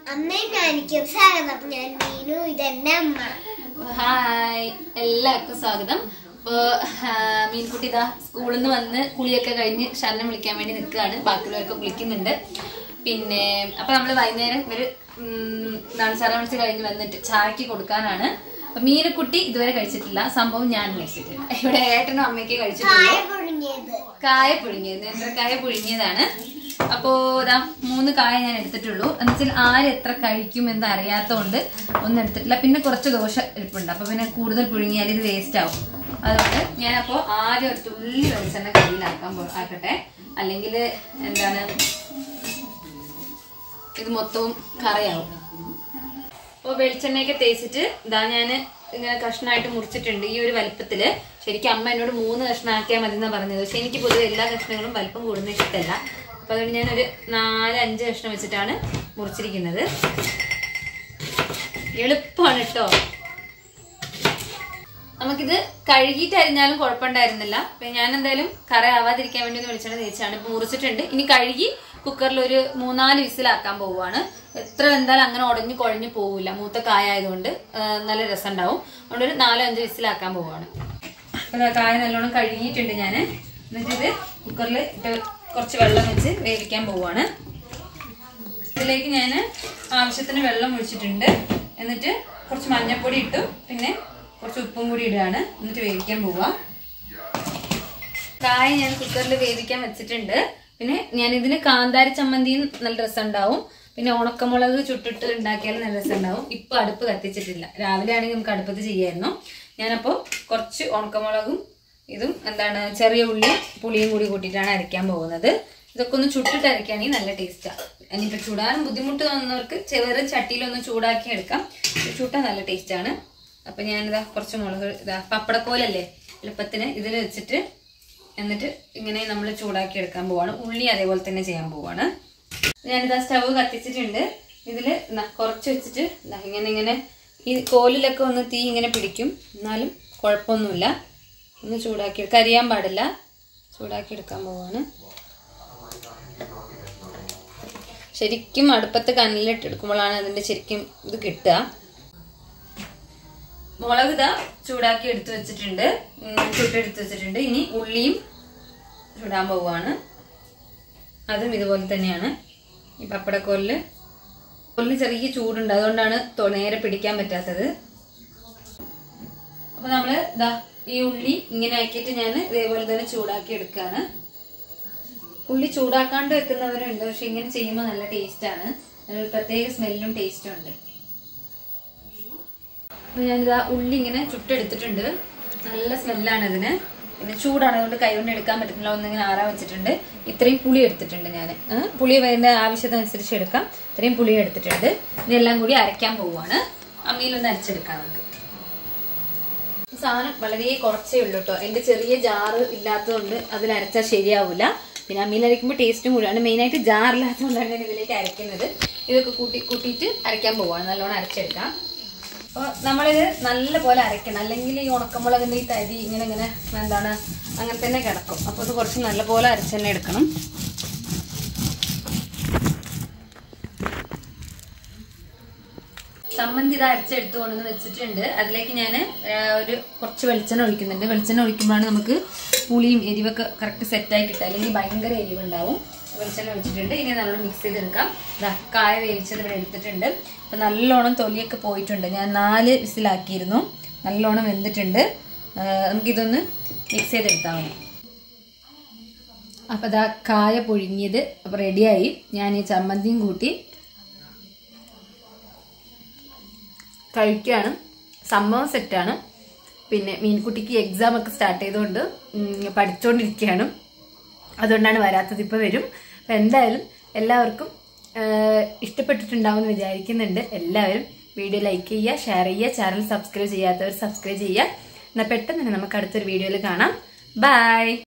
അമ്മയും കാണിക്കും സ്വാഗതം ഞാൻ മീനു ഇതെന്റെ അമ്മ ഹായ് എല്ലാവർക്കും സ്വാഗതം ഇപ്പോ ആ, മീൻകുട്ടി ഇതാ സ്കൂളിൽ നിന്ന് വന്ന് കുളിയൊക്കെ കഴിഞ്ഞ് ശരണം വിളിക്കാൻ വേണ്ടി നിൽക്കുകയാണ് ബാക്കിയുള്ളവരൊക്കെ കുളിക്കുന്നുണ്ട് പിന്നെ അപ്പൊ നമ്മള് വൈകുന്നേരം ഒരു ഉം, എന്താണ് ശരണം വിളിച്ച് കഴിഞ്ഞ് വന്നിട്ട് ചായക്ക് കൊടുക്കാനാണ് അപ്പൊ മീനക്കുട്ടി ഇതുവരെ കഴിച്ചിട്ടില്ല സംഭവം ഞാൻ കഴിച്ചിട്ടില്ല ഇവിടെ ഏട്ടനും അമ്മയ്ക്ക് കഴിച്ചിട്ടുള്ളൂ കായ പുഴുങ്ങിയത് കായ പുഴുങ്ങിയത് നേന്ത്രക്കായ പുഴുങ്ങിയതാണ് അപ്പോ ഇതാ മൂന്ന് കായ ഞാൻ എടുത്തിട്ടുള്ളൂ എന്നുവെച്ചാൽ ആര് എത്ര കഴിക്കും എന്ന് അറിയാത്തതുകൊണ്ട് ഒന്നും എടുത്തിട്ടില്ല പിന്നെ കുറച്ച് ദോശ ഇരിപ്പുണ്ട് അപ്പൊ പിന്നെ കൂടുതൽ പുഴുങ്ങിയാൽ ഇത് വേസ്റ്റ് ആവും അതുകൊണ്ട് ഞാനപ്പോ ആദ്യം ഒരു തുള്ളി വെളിച്ചെണ്ണ കയ്യിലാക്കാൻ പോ- ആക്കട്ടെ അല്ലെങ്കിൽ എന്താണ് ഇത് മൊത്തവും കറയാവും അപ്പോൾ വെളിച്ചെണ്ണയൊക്കെ തേച്ചിട്ട് ഇതാ ഞാൻ ഇങ്ങനെ കഷ്ണമായിട്ട് മുറിച്ചിട്ടുണ്ട് ഈ ഒരു വലിപ്പത്തില് ശരിക്കും അമ്മ എന്നോട് മൂന്ന് കഷ്ണമാക്കിയാൽ മതി എന്നാ പറഞ്ഞത് പക്ഷെ എനിക്ക് പൊതുവെ എല്ലാ കഷ്ണങ്ങളും വലിപ്പം കൂടുന്ന ഇഷ്ടമല്ല അപ്പൊ അതുകൊണ്ട് ഞാൻ ഒരു നാല് അഞ്ച് കഷ്ണം വെച്ചിട്ടാണ് മുറിച്ചിരിക്കുന്നത് എളുപ്പമാണ് കേട്ടോ നമുക്കിത് കഴുകിയിട്ട് അരിഞ്ഞാലും കുഴപ്പമുണ്ടായിരുന്നില്ല അപ്പൊ ഞാൻ എന്തായാലും കറ ആവാതിരിക്കാൻ വേണ്ടി ഒന്ന് വെളിച്ചെണ്ണ തേച്ചാണ് ഇപ്പൊ മുറിച്ചിട്ടുണ്ട് ഇനി കഴുകി കുക്കറിൽ ഒരു മൂന്നാല് വിസിലാക്കാൻ പോവുകയാണ് എത്ര എന്തായാലും അങ്ങനെ ഉടഞ്ഞു കുഴഞ്ഞു പോവില്ല മൂത്ത കായ ആയതുകൊണ്ട് ആ, നല്ല രസം ഉണ്ടാവും അതുകൊണ്ട് ഒരു നാലോ അഞ്ചോ വിസിലാക്കാൻ പോവുകയാണ് അപ്പൊ ദാ കായ നല്ലോണം കഴുകിയിട്ടുണ്ട് ഞാൻ എന്നിട്ട് ഇത് കുക്കറിൽ ഇട്ട് കുറച്ച് വെള്ളം വെച്ച് വേവിക്കാൻ പോവുകയാണ് ഇതിലേക്ക് ഞാൻ ആവശ്യത്തിന് വെള്ളം ഒഴിച്ചിട്ടുണ്ട് എന്നിട്ട് കുറച്ച് മഞ്ഞൾപ്പൊടി ഇട്ടു പിന്നെ കുറച്ച് ഉപ്പും കൂടി ഇടുകയാണ് എന്നിട്ട് വേവിക്കാൻ പോവുക കായ ഞാൻ കുക്കറിൽ വേവിക്കാൻ വെച്ചിട്ടുണ്ട് പിന്നെ ഞാൻ ഇതിന് കാന്താരി ചമ്മന്തിയും നല്ല രസം ഉണ്ടാവും പിന്നെ ഉണക്കമുളക് ചുട്ടിട്ട് ഉണ്ടാക്കിയാലും നല്ല രസം ഉണ്ടാവും ഇപ്പൊ അടുപ്പ് കത്തിച്ചിട്ടില്ല രാവിലെ ആണെങ്കിൽ നമുക്ക് അടുപ്പത്ത് ചെയ്യായിരുന്നു ഞാനപ്പോൾ കുറച്ച് ഉണക്കമുളകും ഇതും എന്താണ് ചെറിയ ഉള്ളിയും പുളിയും കൂടി കൂട്ടിയിട്ടാണ് അരയ്ക്കാൻ പോകുന്നത് ഇതൊക്കെ ഒന്ന് ചുട്ടിട്ട് അരയ്ക്കുകയാണെങ്കിൽ നല്ല ടേസ്റ്റാണ് ഇനിയിപ്പോൾ ചൂടാനും ബുദ്ധിമുട്ട് തോന്നുന്നവർക്ക് ചെറുതും ചട്ടിയിലൊന്ന് ചൂടാക്കി എടുക്കാം ഇത് ചൂട്ടാൻ നല്ല ടേസ്റ്റാണ് അപ്പം ഞാനിതാ കുറച്ച് മുളക് ഇതാ പപ്പടക്കോലല്ലേ എളുപ്പത്തിന് ഇതിൽ വെച്ചിട്ട് എന്നിട്ട് ഇങ്ങനെ നമ്മൾ ചൂടാക്കി എടുക്കാൻ പോവാണ് ഉള്ളി അതേപോലെ തന്നെ ചെയ്യാൻ പോവാണ് ഞാനിതാ സ്റ്റവ് കത്തിച്ചിട്ടുണ്ട് ഇതിൽ കുറച്ച് വെച്ചിട്ട് ദാ ഇങ്ങനെ ഇങ്ങനെ ഈ കോലിലൊക്കെ ഒന്ന് തീ ഇങ്ങനെ പിടിക്കും എന്നാലും കുഴപ്പമൊന്നുമില്ല ഒന്ന് ചൂടാക്കി കരിയാൻ പാടില്ല ചൂടാക്കി എടുക്കാൻ പോവാണ് ശരിക്കും അടുപ്പത്ത് കനലിട്ട് എടുക്കുമ്പോഴാണ് അതിന്റെ ശരിക്കും ഇത് കിട്ടുക മുളക് ഇതാ ചൂടാക്കി എടുത്തു വെച്ചിട്ടുണ്ട് ഉം, ചുട്ടെടുത്ത് വെച്ചിട്ടുണ്ട് ഇനി ഉള്ളിയും ചുടാൻ പോവുകയാണ് അതും ഇതുപോലെ തന്നെയാണ് ഈ പപ്പടക്കോലില് കോലിന് ചെറിയ ചൂടുണ്ട് അതുകൊണ്ടാണ് തൊ- നേരെ പിടിക്കാൻ പറ്റാത്തത് അപ്പൊ നമ്മള് ഇതാ ഈ ഉള്ളി ഇങ്ങനെ ആക്കിയിട്ട് ഞാൻ ഇതേപോലെ തന്നെ ചൂടാക്കി എടുക്കുകയാണ് ഉള്ളി ചൂടാക്കാണ്ട് വെക്കുന്നവരുണ്ട് പക്ഷെ ഇങ്ങനെ ചെയ്യുമ്പോൾ നല്ല ടേസ്റ്റാണ് അതിനൊരു പ്രത്യേക സ്മെല്ലും ടേസ്റ്റും ഉണ്ട് അപ്പൊ ഞാനിതാ ഉള്ളി ഇങ്ങനെ ചുട്ടെടുത്തിട്ടുണ്ട് നല്ല സ്മെല്ലാണ് ഇതിന് പിന്നെ ചൂടാണ് അതുകൊണ്ട് കൈ കൊണ്ട് എടുക്കാൻ പറ്റുന്നില്ല ഒന്നിങ്ങനെ ആറാ വെച്ചിട്ടുണ്ട് ഇത്രയും പുളി എടുത്തിട്ടുണ്ട് ഞാൻ പുളി വേണ്ട ആവശ്യത്തിനനുസരിച്ച് എടുക്കാം ഇത്രയും പുളി എടുത്തിട്ടുണ്ട് ഇതെല്ലാം കൂടി അരയ്ക്കാൻ പോവുകയാണ് അമ്മിയിലൊന്ന് അരച്ചെടുക്കാം നമുക്ക് ഈ സാധനം വളരെ കുറച്ചേ ഉള്ളൂ കേട്ടോ എൻ്റെ ചെറിയ ജാറ് ഇല്ലാത്തതുകൊണ്ട് അതിൽ അരച്ചാൽ ശരിയാവില്ല പിന്നെ അമ്മിയിൽ അരയ്ക്കുമ്പോൾ ടേസ്റ്റും കൂടിയാണ് മെയിനായിട്ട് ജാറില്ലാത്തതുകൊണ്ടാണ് ഞാൻ ഇതിലേക്ക് അരയ്ക്കുന്നത് ഇതൊക്കെ കൂട്ടി കൂട്ടിയിട്ട് അരയ്ക്കാൻ പോവാണ് നല്ലോണം അരച്ചെടുക്കാം അപ്പോൾ നമ്മളിത് നല്ലപോലെ അരയ്ക്കണം അല്ലെങ്കിൽ ഈ ഉണക്കമുളകിൻ്റെ ഈ തരി ഇങ്ങനെ ഇങ്ങനെ എന്താണ് അങ്ങനെ തന്നെ കിടക്കും അപ്പോൾ ഇത് കുറച്ച് നല്ലപോലെ അരച്ച് തന്നെ എടുക്കണം ചമ്മന്തി ഇത് അരച്ചെടുത്ത് കൊണ്ടുവന്ന് വെച്ചിട്ടുണ്ട് അതിലേക്ക് ഞാൻ ഒരു കുറച്ച് വെളിച്ചെണ്ണ ഒഴിക്കുന്നുണ്ട് വെളിച്ചെണ്ണ ഒഴിക്കുമ്പോഴാണ് നമുക്ക് പുളിയും എരിവൊക്കെ കറക്റ്റ് സെറ്റായി കിട്ടുക അല്ലെങ്കിൽ ഭയങ്കര എരിവുണ്ടാവും വെളിച്ചെണ്ണ ഒഴിച്ചിട്ടുണ്ട് ഇനി നല്ലോണം മിക്സ് ചെയ്തെടുക്കാം ഇതാ കായ വേവിച്ചത് ഇവിടെ എടുത്തിട്ടുണ്ട് അപ്പം നല്ലോണം തൊലിയൊക്കെ പോയിട്ടുണ്ട് ഞാൻ നാല് വിസിലാക്കിയിരുന്നു നല്ലോണം വെന്തിട്ടുണ്ട് ആ, നമുക്കിതൊന്ന് മിക്സ് ചെയ്തെടുത്താൽ മതി അപ്പം ഇതാ കായ പുഴുങ്ങിയത് അപ്പോൾ റെഡിയായി ഞാൻ ഈ ചമ്മന്തിയും കൂട്ടി കഴിക്കുകയാണ് സംഭവം സെറ്റാണ് പിന്നെ മീൻകുട്ടിക്ക് എക്സാം ഒക്കെ സ്റ്റാർട്ട് ചെയ്തുകൊണ്ട് ഉം, പഠിച്ചുകൊണ്ടിരിക്കുകയാണ് അതുകൊണ്ടാണ് വരാത്തത് ഇപ്പോൾ വരും അപ്പം എന്തായാലും എല്ലാവർക്കും ആഹ്, ഇഷ്ടപ്പെട്ടിട്ടുണ്ടാവും എന്ന് വിചാരിക്കുന്നുണ്ട് എല്ലാവരും വീഡിയോ ലൈക്ക് ചെയ്യുക ഷെയർ ചെയ്യുക ചാനൽ സബ്സ്ക്രൈബ് ചെയ്യാത്തവർ സബ്സ്ക്രൈബ് ചെയ്യുക എന്നാൽ പെട്ടെന്ന് തന്നെ നമുക്ക് അടുത്തൊരു വീഡിയോയിൽ കാണാം ബൈ